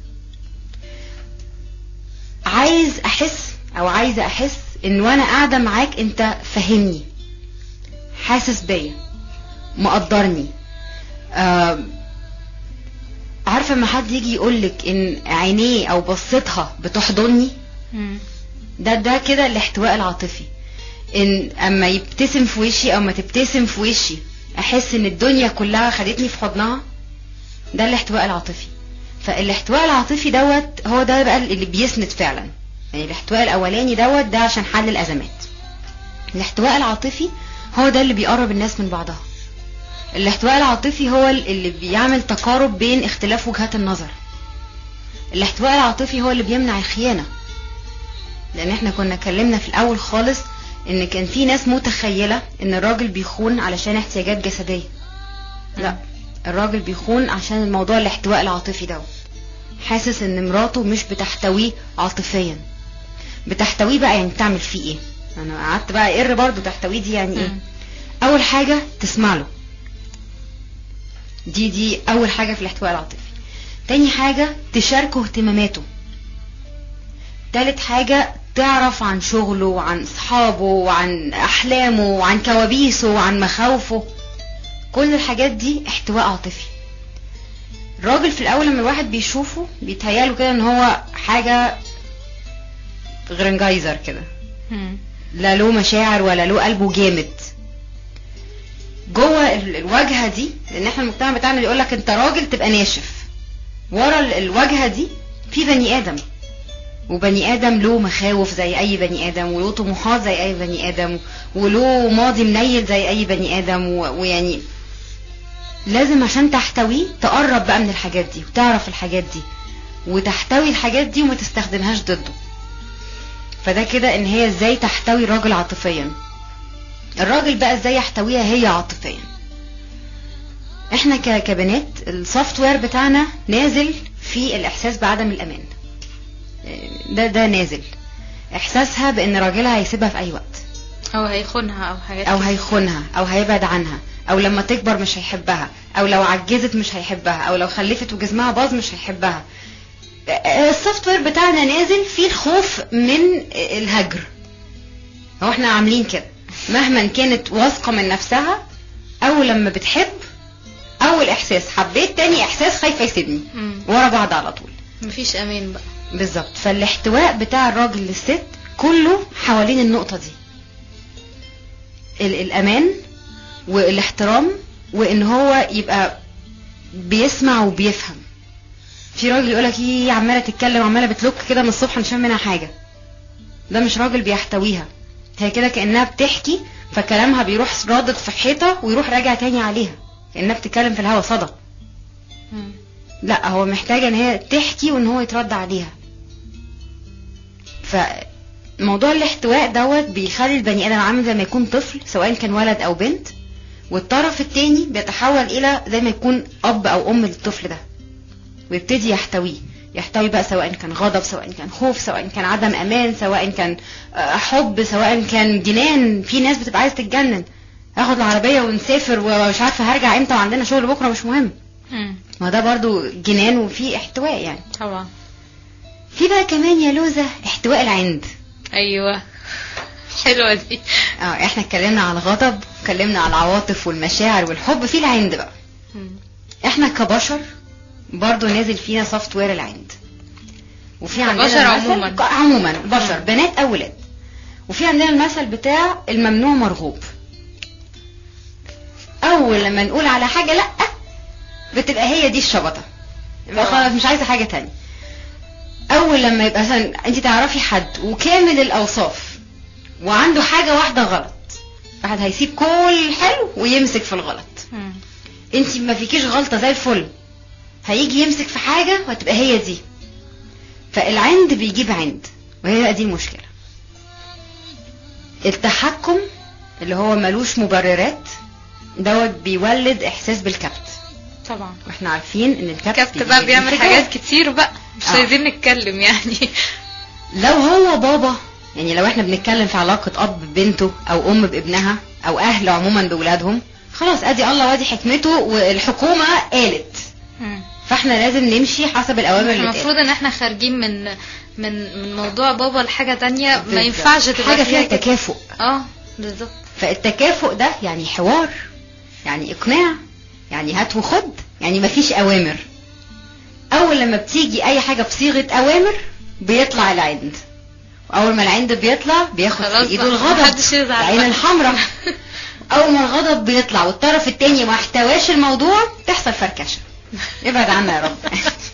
عايز احس او عايزه احس ان وانا قاعده معاك انت فاهمني حاسس بيا مقدرني آه عارفه لما حد يجي يقولك ان عينيه او بصتها بتحضني مم. ده ده كده الاحتواء العاطفي ان اما يبتسم في وشي او ما تبتسم في وشي احس ان الدنيا كلها خدتني في حضنها ده الاحتواء العاطفي فالاحتواء العاطفي دوت هو ده بقى اللي بيسند فعلا يعني الاحتواء الاولاني دوت ده عشان حل الازمات الاحتواء العاطفي هو ده اللي بيقرب الناس من بعضها الاحتواء العاطفي هو اللي بيعمل تقارب بين اختلاف وجهات النظر الاحتواء العاطفي هو اللي بيمنع الخيانه لان احنا كنا اتكلمنا في الاول خالص ان كان في ناس متخيله ان الراجل بيخون علشان احتياجات جسديه لا الراجل بيخون عشان الموضوع الاحتواء العاطفي ده حاسس ان مراته مش بتحتويه عاطفيا بتحتويه بقى يعني بتعمل فيه ايه انا قعدت بقى اقر برضو تحتويه دي يعني ايه مم. اول حاجه تسمع له دي دي اول حاجه في الاحتواء العاطفي تاني حاجه تشاركه اهتماماته تالت حاجه تعرف عن شغله وعن اصحابه وعن احلامه وعن كوابيسه وعن مخاوفه كل الحاجات دي احتواء عاطفي الراجل في الاول لما الواحد بيشوفه بيتهيأله كده ان هو حاجة غرنجايزر كده مم. لا له مشاعر ولا له قلبه جامد جوه ال- الواجهه دي لان احنا المجتمع بتاعنا بيقول لك انت راجل تبقى ناشف ورا ال- الواجهه دي في بني ادم وبني ادم له مخاوف زي اي بني ادم وله طموحات زي اي بني ادم وله ماضي منيل زي اي بني ادم و- ويعني لازم عشان تحتويه تقرب بقى من الحاجات دي وتعرف الحاجات دي وتحتوي الحاجات دي وما تستخدمهاش ضده فده كده ان هي ازاي تحتوي الراجل عاطفيا الراجل بقى ازاي يحتويها هي عاطفيا احنا ك- كبنات السوفت وير بتاعنا نازل في الاحساس بعدم الامان ده ده نازل احساسها بان راجلها هيسيبها في اي وقت او هيخونها او حاجات او كده. هيخونها او هيبعد عنها او لما تكبر مش هيحبها او لو عجزت مش هيحبها او لو خلفت وجسمها باظ مش هيحبها السوفت وير بتاعنا نازل فيه الخوف من الهجر هو احنا عاملين كده مهما كانت واثقة من نفسها اول لما بتحب اول احساس حبيت تاني احساس خايفة يسيبني مم. ورا بعض على طول مفيش امان بقى بالظبط فالاحتواء بتاع الراجل للست كله حوالين النقطة دي ال- الأمان والاحترام وإن هو يبقى بيسمع وبيفهم في راجل يقولك ايه عمالة تتكلم عمالة بتلوك كده من الصبح مش فاهم منها حاجة ده مش راجل بيحتويها هي كده كأنها بتحكي فكلامها بيروح رادد في حيطة ويروح راجع تاني عليها كأنها بتتكلم في الهوا صدى مم. لا هو محتاجة ان هي تحكي وان هو يترد عليها فموضوع الاحتواء دوت بيخلي البني ادم عامل زي ما يكون طفل سواء كان ولد او بنت والطرف التاني بيتحول الى زي ما يكون اب او ام للطفل ده ويبتدي يحتويه يحتوي بقى سواء كان غضب سواء كان خوف سواء كان عدم امان سواء كان آه، حب سواء كان جنان في ناس بتبقى عايزه تتجنن اخد العربيه ونسافر ومش عارفه هرجع امتى وعندنا شغل بكره مش مهم مم. ما ده برضو جنان وفي احتواء يعني طبعا في بقى كمان يا لوزة احتواء العند ايوه حلوه دي اه احنا اتكلمنا على الغضب اتكلمنا على العواطف والمشاعر والحب في العند بقى مم. احنا كبشر برضو نازل فينا سوفت وير العند وفي عندنا كبشر المثل- عموماً. ك- عموما بشر بنات او ولاد وفي عندنا المثل بتاع الممنوع مرغوب اول لما نقول على حاجه لا بتبقى هي دي الشبطه يبقى آه. خلاص مش عايزه حاجه تانية اول لما يبقى مثلا انت تعرفي حد وكامل الاوصاف وعنده حاجه واحده غلط واحد هيسيب كل حلو ويمسك في الغلط مم. انت ما فيكيش غلطه زي الفل هيجي يمسك في حاجه وهتبقى هي دي فالعند بيجيب عند وهي بقى دي المشكله التحكم اللي هو ملوش مبررات دوت بيولد احساس بالكبت طبعا واحنا عارفين ان الكبت كابت بيجيب بقى بيعمل انفجار. حاجات كتير بقى مش آه. عايزين نتكلم يعني لو هو بابا يعني لو احنا بنتكلم في علاقة اب ببنته او ام بابنها او اهل عموما باولادهم خلاص ادي الله وادي حكمته والحكومة قالت مم. فاحنا لازم نمشي حسب الاوامر اللي المفروض ان احنا خارجين من من من موضوع بابا لحاجه تانية ما بالظبط. ينفعش تبقى حاجة فيها كده. تكافؤ اه بالظبط فالتكافؤ ده يعني حوار يعني اقناع يعني هات وخد يعني مفيش اوامر اول لما بتيجي اي حاجة بصيغة اوامر بيطلع العند واول ما العند بيطلع بياخد خلاص في ايده بقى، الغضب محدش يزعل العين بقى. الحمراء اول ما الغضب بيطلع والطرف التاني ما احتواش الموضوع تحصل فركشة ابعد عنا يا رب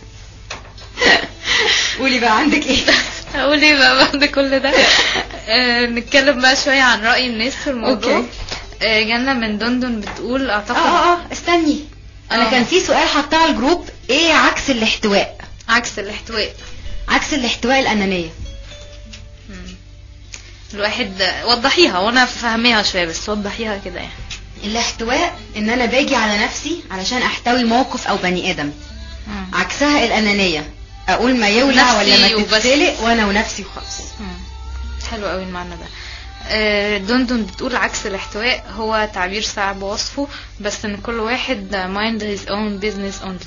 قولي بقى عندك ايه اقول ايه بقى بعد كل ده آه نتكلم بقى شويه عن راي الناس في الموضوع أوكي. آه جانا من دندن بتقول اه اعتقد اه اه استني انا آه. كان في سؤال حطاه على الجروب ايه عكس الاحتواء عكس الاحتواء عكس الاحتواء الانانيه مم. الواحد وضحيها وانا فاهميها شويه بس وضحيها كده يعني الاحتواء ان انا باجي على نفسي علشان احتوي موقف او بني ادم مم. عكسها الانانيه اقول ما يولع نفسي ولا ما وبس. تتسلق وانا ونفسي وخلاص مم. حلو قوي المعنى ده آه، دندن بتقول عكس الاحتواء هو تعبير صعب وصفه بس ان كل واحد mind his own business only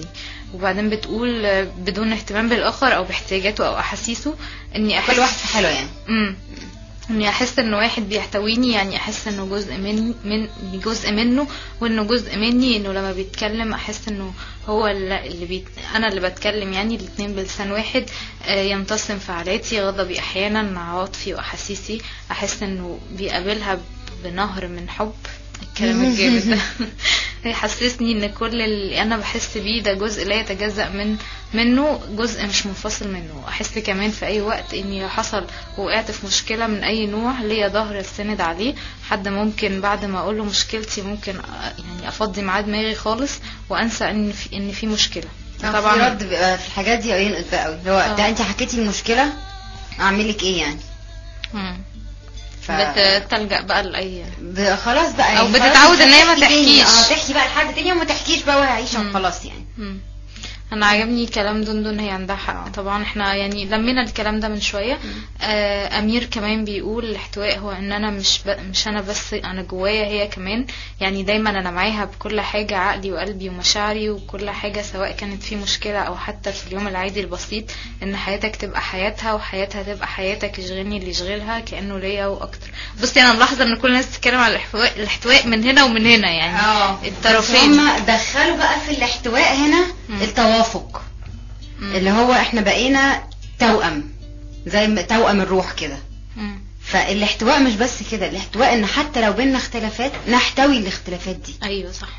وبعدين بتقول آه، بدون اهتمام بالاخر او باحتياجاته او احاسيسه اني احس كل واحد في حاله يعني امم اني احس ان واحد بيحتويني يعني احس انه جزء من من جزء منه وانه جزء مني انه لما بيتكلم احس انه هو اللي اللي بيت انا اللي بتكلم يعني الاتنين بلسان واحد آه، يمتص انفعالاتي غضبي احيانا عواطفي واحاسيسي احس انه بيقابلها بنهر من حب الكلام الجامد ده يحسسني ان كل اللي انا بحس بيه ده جزء لا يتجزأ من منه جزء مش منفصل منه احس كمان في اي وقت اني لو حصل وقعت في مشكله من اي نوع ليا ظهر استند عليه حد ممكن بعد ما اقول له مشكلتي ممكن أ- يعني افضي معاه دماغي خالص وانسى ان في ان في مشكله طبعا طبعا رد بيبقى في الحاجات دي ينقط بقى قوي اللي هو آه. ده انت حكيتي المشكله اعمل لك ايه يعني مم. ف... بتلجأ بقى لاي ب... خلاص بقى أو يعني خلاص بتتعود مش إن هي ما هتحكي تاني. تحكيش. اه تحكي بقى لحد تاني وما تحكيش بقى وهعيش مم. خلاص يعني مم. انا عجبني كلام دندن هي عندها حق طبعا احنا يعني لمينا الكلام ده من شويه آه امير كمان بيقول الاحتواء هو ان انا مش ب... مش انا بس انا جوايا هي كمان يعني دايما انا معاها بكل حاجه عقلي وقلبي ومشاعري وكل حاجه سواء كانت في مشكله او حتى في اليوم العادي البسيط ان حياتك تبقى حياتها وحياتها تبقى حياتك يشغلني اللي يشغلها كانه ليا واكتر بصي انا ملاحظه ان كل الناس بتتكلم على الاحتواء الاحتواء من هنا ومن هنا يعني اه الطرفين هم دخلوا بقى في الاحتواء هنا مم. التوافق مم. اللي هو احنا بقينا توأم زي ما- توأم الروح كده مم. فالاحتواء مش بس كده الاحتواء ان حتى لو بينا اختلافات نحتوي الاختلافات دي ايوه صح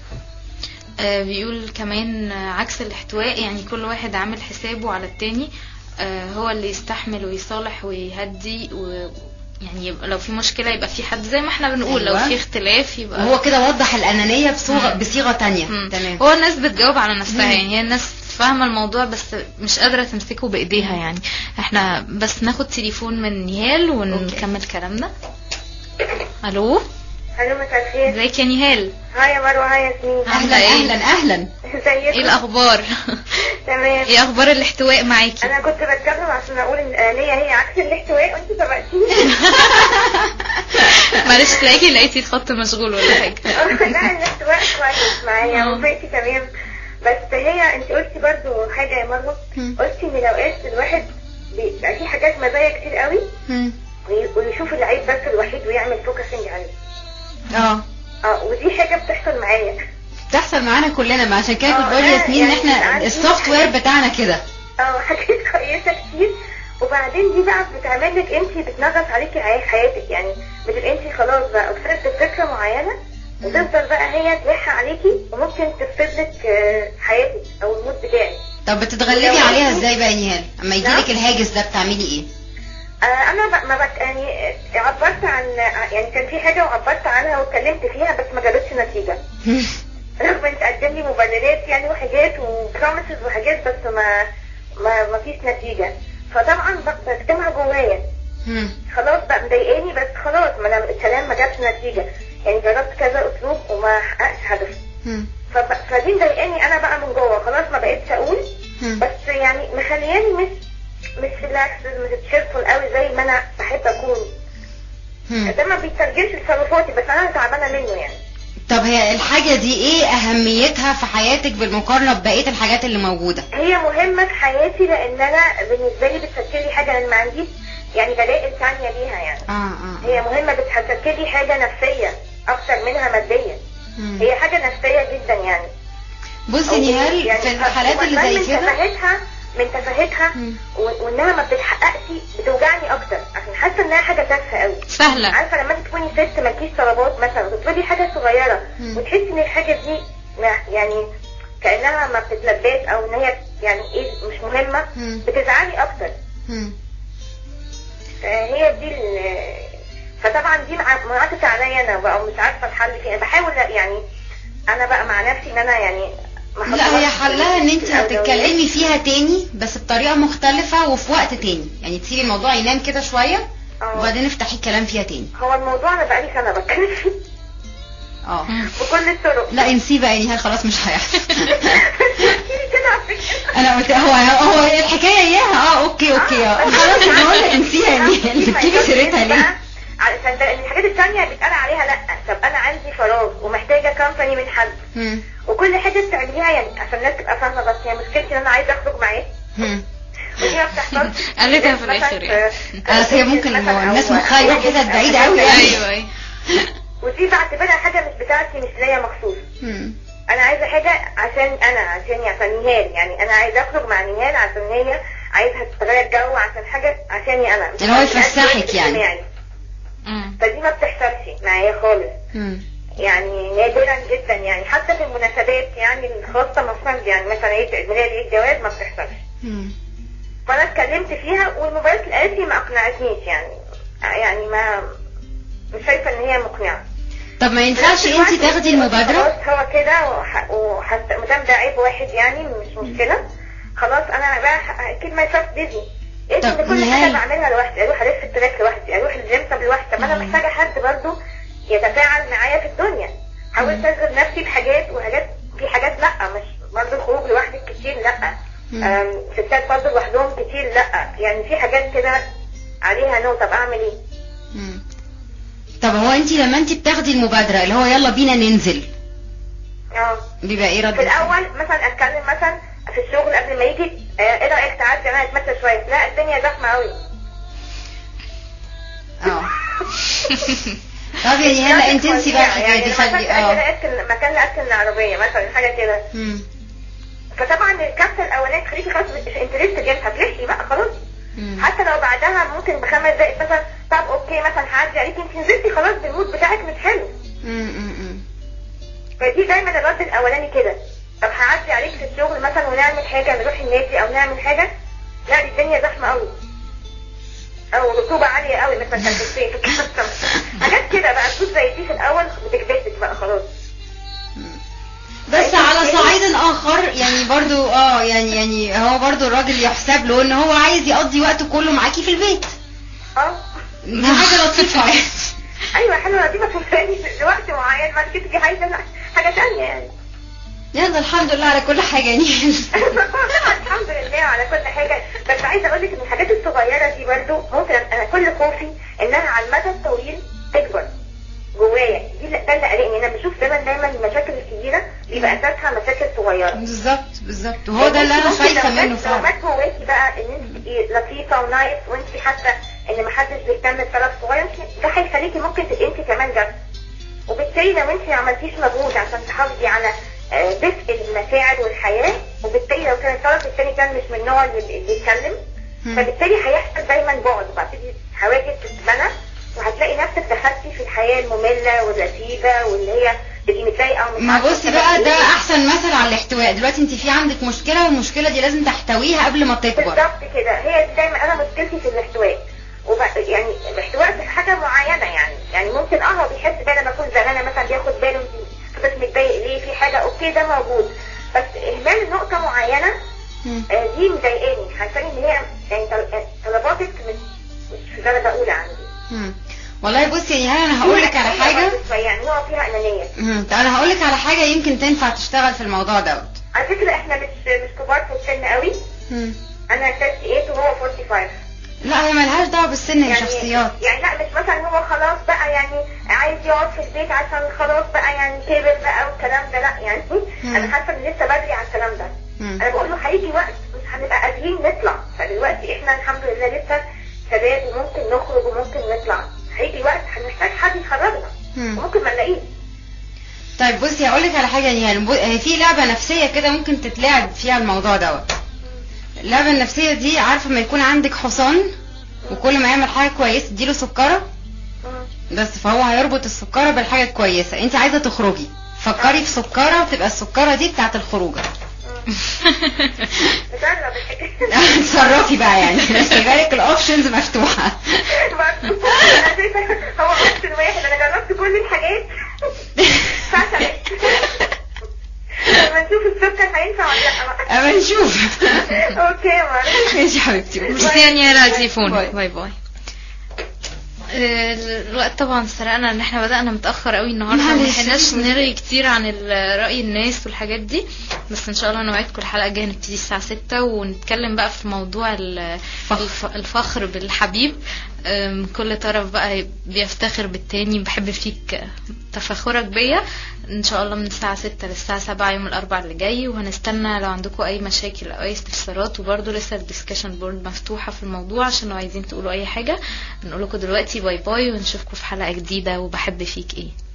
آه بيقول كمان آه، عكس الاحتواء يعني كل واحد عامل حسابه على التاني آه هو اللي يستحمل ويصالح ويهدي و يعني يبقى لو في مشكلة يبقى في حد زي ما احنا بنقول أيوة. لو في اختلاف يبقى وهو كده وضح الانانيه بصيغه مم. بصيغه تانية مم. تمام هو الناس بتجاوب على نفسها مم. يعني هي الناس فاهمة الموضوع بس مش قادرة تمسكه بإيديها يعني احنا بس ناخد تليفون من نهال ونكمل كلامنا الو الو مساء الخير ازيك يا نهال هاي يا مروه هاي ياسمين اهلا عاملة إيه؟ اهلا اهلا ايه ازيكم الاخبار تمام ايه اخبار الاحتواء معاكي انا كنت بتكلم عشان اقول ان الانانيه هي عكس الاحتواء وانت سبقتيني معلش تلاقيكي لقيتي الخط مشغول ولا حاجه لا الاحتواء كويس معايا آه. وبقيتي تمام بس هي انت قلتي برضو حاجه يا مروه مم. قلتي ان الاوقات الواحد بيبقى في حاجات مزايا كتير قوي مم. وي- ويشوف العيب بس الوحيد ويعمل فوكسنج عليه اه اه ودي حاجه بتحصل معايا بتحصل معانا كلنا ما عشان كده كنت آه، بقول لا، ياسمين ان يعني احنا عندي السوفت وير حاجات- بتاعنا كده اه حاجات كويسه كتير وبعدين دي بقى بتعمل لك انت بتنغص عليكي عي- حياتك يعني بتبقى انت خلاص بقى وصلت لفكره معينه وتفضل بقى هي تلح عليكي وممكن تفسد لك آه، حياتك او المود بتاعك طب بتتغلبي لو- عليها ازاي بقى يا نهال اما يجيلك نعم؟ الهاجس ده بتعملي ايه آه، انا ب- ما بك يعني آه، عبرت عن يعني كان في حاجه وعبرت عنها واتكلمت فيها بس ما جابتش نتيجه رغم ان تقدم لي مبررات يعني وحاجات وبروميسز وحاجات بس ما ما ما فيش نتيجه فطبعا ب- بكتمها جوايا مم. خلاص بقى مضايقاني بس خلاص ما انا الكلام ما جابش نتيجه يعني جربت كذا اسلوب وما حققش هدفي مم. فب... فدي مضايقاني انا بقى من جوه خلاص ما بقتش اقول مم. بس يعني مخلياني مش مش ريلاكس مش تشيرفول قوي زي ما انا بحب اكون مم. ده ما بيترجمش تصرفاتي بس انا تعبانه منه يعني طب هي الحاجة دي ايه اهميتها في حياتك بالمقارنة ببقية الحاجات اللي موجودة هي مهمه في حياتي لان انا بالنسبه لي بتشكل لي حاجه انا ما عنديش يعني دلائل ثانيه ليها يعني اه اه هي مهمه بتشكل لي حاجه نفسيه اكتر منها ماديه مم. هي حاجه نفسيه جدا يعني بصي أو نهال يعني في الحالات اللي وكمان زي من كده تفاهتها من تفاهتها مم. و- وانها ما بتتحققش بتوجعني اكتر عشان حاسه انها حاجه تافهه قوي سهله عارفه لما انت تكوني ست مالكيش طلبات مثلا وتطلبي حاجه صغيره مم. وتحسي ان الحاجه دي ما- يعني كانها ما بتتلباش او ان هي يعني ايه مش مهمه مم. بتزعلي اكتر مم. فهي دي ال- فطبعا دي مع- منعطفة عليا انا بقى مش عارفه الحل فيها بحاول يعني انا بقى مع نفسي ان انا يعني ما لا هي أحطهاش حلها ان انت في الأولويات. هتتكلمي فيها تاني بس بطريقة مختلفة وفي وقت تاني يعني تسيبي الموضوع ينام كده شوية آه. وبعدين افتحي الكلام فيها تاني هو الموضوع انا بقالي سنه بتكلم فيه اه بكل الطرق لا انسيه بقى يا نهال خلاص مش هيحصل احكيلي كده على فكره انا قلت هو هو الحكايه اياها اه اوكي اوكي اه خلاص انا بقول لك انسيها يا نهال انت بتجيبي سيرتها ليه علشان ده إن الحاجات التانية بيتقال عليها لا طب انا عندي فراغ ومحتاجة كامباني من حد مم. وكل حاجة بتعمليها فيها يعني عشان الناس تبقى فاهمه بس هي مشكلتي ان انا عايزه اخرج معاه مم. ودي ما بتحصلش قالتها في مثلاً الآخر يعني. بس هي ممكن مثلاً هو الناس أو- مخها يروح أو- حتت أو- بعيدة أوي يعني. ايوه ايوه ودي بعتبرها حاجه مش بتاعتي مش ليا مخصوص مم. انا عايزه حاجه عشان انا عشان عشان نهال يعني انا عايزه اخرج مع نهال عشان هي عايزها تغير جو عشان حاجه عشاني انا مش اللي هو عشان يفسحك الأكل يعني. الاجتماعي. مم. فدي ما بتحصلش معايا خالص مم. يعني نادرا جدا يعني حتى في المناسبات يعني الخاصه مثلا يعني مثلا عيد عيد ميلاد عيد جواز ما بتحصلش مم. فانا اتكلمت فيها والموبايلات اللي قالت لي ما اقنعتنيش يعني يعني ما مش شايفه ان هي مقنعه طب ما ينفعش انت تاخدي المبادرة خلاص هو كده وح- وحتى مدام ده عيب واحد يعني مش مشكله خلاص انا بقى اكيد ما يفرق بيزي ايه طب ان كل نهاية. حاجه بعملها لوحدي اروح الف التراك لوحدي اروح الجيم طب لوحدي طب انا محتاجه حد برضو يتفاعل معايا في الدنيا حاولت اشغل نفسي بحاجات وحاجات في حاجات لا مش برضو الخروج لوحدك كتير لا مم. أم، ستات برضو لوحدهم كتير لا يعني في حاجات كده عليها نو طب اعمل ايه مم. طب هو انت لما انت بتاخدي المبادرة اللي هو يلا بينا ننزل اه بيبقى ايه رد في الفعل؟ الاول مثلا اتكلم مثلا في الشغل قبل ما يجي آه، ايه رايك تعدي انا اتمشى شويه لا الدنيا زحمه قوي اه طب يعني هلا انت انسي بقى الحكاية دي مثلا خلي اه اه أكل مكان لاكل العربيه مثلا حاجه كده مم. فطبعا الكبسه الاولانيه تخليكي خلاص مش انترست جامد هتلحقي بقى خلاص مم. حتى لو بعدها ممكن بخمس دقايق مثلا طب اوكي مثلا هعدي عليكي انت نزلتي خلاص بالمود بتاعك مش حلو مم. مم. مم. فدي دايما الرد الاولاني كده طب هعدي عليك في الشغل مثلا ونعمل حاجه نروح النادي او نعمل حاجه لا دي الدنيا زحمه قوي او رطوبه عاليه قوي مثلا كانت في الصيف حاجات كده بقى تكون زي دي في الاول بتكبسك بقى خلاص بس على صعيد اخر يعني برضو اه يعني يعني هو برضو الراجل يحسب له ان هو عايز يقضي وقته كله معاكي في البيت اه دي حاجة لطيفة يعني ايوه حلوه دي ما تنساني لوقت معين بعد كده تيجي عايزه حاجه ثانيه يعني يلا الحمد لله على كل حاجة يعني طبعا الحمد لله على كل حاجه بس عايزه اقول لك ان الحاجات الصغيره دي برضو ممكن انا كل خوفي انها على المدى الطويل تكبر جوايا دي اللي- ده اللي قلقني انا بشوف دايما دايما المشاكل الكبيره بيبقى اساسها مشاكل صغيره بالظبط بالظبط وهو ده اللي انا ممكن خايفة لو منه جت- لو فعلا جت جواكي بقى ان انت تبقي لطيفه ونايس وانت حاسه ان محدش بيهتم بطرف صغير ده هيخليكي ممكن تبقي انت كمان جد وبالتالي لو انت ما عملتيش مجهود عشان تحافظي على آه، دفء المشاعر والحياه وبالتالي لو كان الطرف الثاني كان مش من النوع اللي اللي بيتكلم مم. فبالتالي هيحصل دايما بعد وهتبتدي حواجز تتبنى وهتلاقي نفسك دخلتي في الحياه الممله والرتيبه واللي هي تبقي متضايقه ومش ما عارفة بصي بقى السبب ده ايه. احسن مثل على الاحتواء دلوقتي انت في عندك مشكلة والمشكلة دي لازم تحتويها قبل ما تكبر بالظبط كده هي دي دايما انا مشكلتي في الاحتواء وب- يعني الاحتواء في حاجه معينه يعني يعني ممكن اه هو بيحس بيا لما اكون زعلانه مثلا بياخد باله انت بس متضايق ليه في حاجه اوكي ده موجود بس اهمال نقطه معينه مم. آه، دي مضايقاني حاسه ان هي يعني طل- طلباتك مش مش في درجه اولى عندي مم. والله بصي يعني انا هقول لك على فيها حاجة برضه شوية، يعني هو فيها انانيه مم. طب انا هقول لك على حاجة يمكن تنفع تشتغل في الموضوع دوت على فكره احنا مش مش كبار في السن قوي مم. انا 38 وهو 45 لا هي ملهاش دعوة بالسن هي يعني شخصيات يعني لا مش مثلا هو خلاص بقى يعني عايز يقعد في البيت عشان خلاص بقى يعني كبر بقى والكلام ده لا يعني مم. انا حاسه ان لسه بدري على الكلام ده مم. انا بقول له هيجي وقت مش هنبقى قادرين نطلع فدلوقتي احنا الحمد لله لسه شباب وممكن نخرج وممكن نطلع هيجي وقت هنحتاج حد يخرجنا مم. وممكن ما نلاقيه طيب بصي هقول لك على حاجة يعني البو- هي في لعبة نفسية كده ممكن تتلعب فيها الموضوع دوت اللعبة النفسية دي عارفة ما يكون عندك حصان وكل ما يعمل حاجة كويسة اديله سكرة مم. بس فهو هيربط السكرة بالحاجة الكويسة انت عايزة تخرجي فكري في سكرة وتبقى السكرة دي بتاعت الخروجة نجرب الحكايه تصرفي بقى يعني خلي بالك الاوبشنز مفتوحة برضه انا شايفه هو اوبشن واحد انا جربت كل الحاجات فشلت لما نشوف السكر هينفع ولا لا بقى. اما نشوف اوكي معلش ماشي يا حبيبتي ميرسي يا نيرة على التليفون باي. باي باي آه، الوقت طبعا سرقنا ان احنا بدأنا متأخر قوي النهارده ما معلش. لحقناش نرغي كتير عن ال- رأي الناس والحاجات دي بس ان شاء الله نوعدكم الحلقة الجاية نبتدي الساعة 6 ونتكلم بقى في موضوع ال- الف- الفخر بالحبيب أم، كل طرف بقى بيفتخر بالتاني بحب فيك تفخرك بيا ان شاء الله من الساعة 6 للساعة 7 يوم الاربعاء اللي جاي وهنستنى لو عندكم اي مشاكل او اي استفسارات وبرضه لسه الديسكشن بورد مفتوحة في الموضوع عشان لو عايزين تقولوا اي حاجة نقول لكم دلوقتي باي باي ونشوفكم في حلقة جديدة وبحب فيك ايه